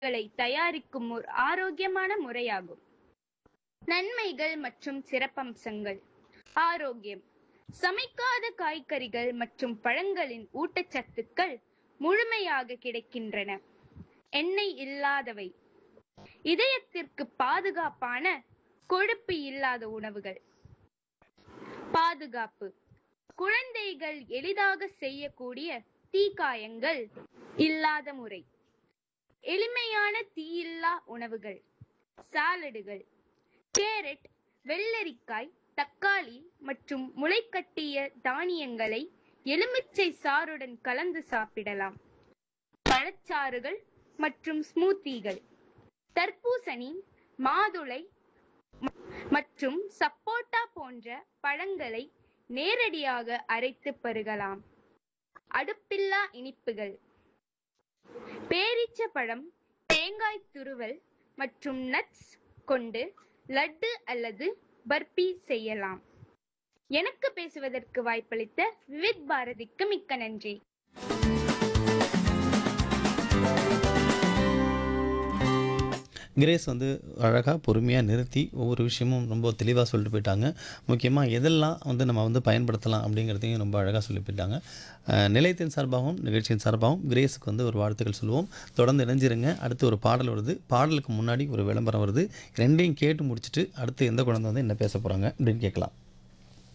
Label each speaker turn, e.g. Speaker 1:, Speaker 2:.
Speaker 1: களை தயாரிக்கும் ஒரு ஆரோக்கியமான முறையாகும் நன்மைகள் மற்றும் சிறப்பம்சங்கள் ஆரோக்கியம் சமைக்காத காய்கறிகள் மற்றும் பழங்களின் ஊட்டச்சத்துக்கள் முழுமையாக கிடைக்கின்றன எண்ணெய் இல்லாதவை இதயத்திற்கு பாதுகாப்பான கொழுப்பு இல்லாத உணவுகள் பாதுகாப்பு குழந்தைகள் எளிதாக செய்யக்கூடிய தீக்காயங்கள் இல்லாத முறை எளிமையான தீயில்லா உணவுகள் சாலடுகள் கேரட் வெள்ளரிக்காய் தக்காளி மற்றும் முளைக்கட்டிய தானியங்களை எலுமிச்சை சாறுடன் கலந்து சாப்பிடலாம் பழச்சாறுகள் மற்றும் ஸ்மூத்திகள் தர்பூசணி மாதுளை ம- மற்றும் சப்போட்டா போன்ற பழங்களை நேரடியாக அரைத்து பருகலாம் அடுப்பில்லா இனிப்புகள் பேரீச்சப்பழம் தேங்காய் துருவல் மற்றும் நட்ஸ் கொண்டு லட்டு அல்லது பர்பி செய்யலாம் எனக்கு பேசுவதற்கு வாய்ப்பளித்த விவித் பாரதிக்கு மிக்க நன்றி
Speaker 2: கிரேஸ் வந்து அழகாக பொறுமையாக நிறுத்தி ஒவ்வொரு விஷயமும் ரொம்ப தெளிவாக சொல்லிட்டு போயிட்டாங்க முக்கியமாக எதெல்லாம் வந்து நம்ம வந்து பயன்படுத்தலாம் அப்படிங்கிறதையும் ரொம்ப அழகாக சொல்லி போயிட்டாங்க அஹ், நிலையத்தின் சார்பாகவும் நிகழ்ச்சியின் சார்பாகவும் கிரேஸுக்கு வந்து ஒரு வாழ்த்துக்கள் சொல்லுவோம் தொடர்ந்து இணைஞ்சிருங்க அடுத்து ஒரு பாடல் வருது பாடலுக்கு முன்னாடி ஒரு விளம்பரம் வருது ரெண்டையும் கேட்டு முடிச்சுட்டு அடுத்து எந்த குழந்தை வந்து என்ன பேச போகிறாங்க அப்படின்னு கேட்கலாம்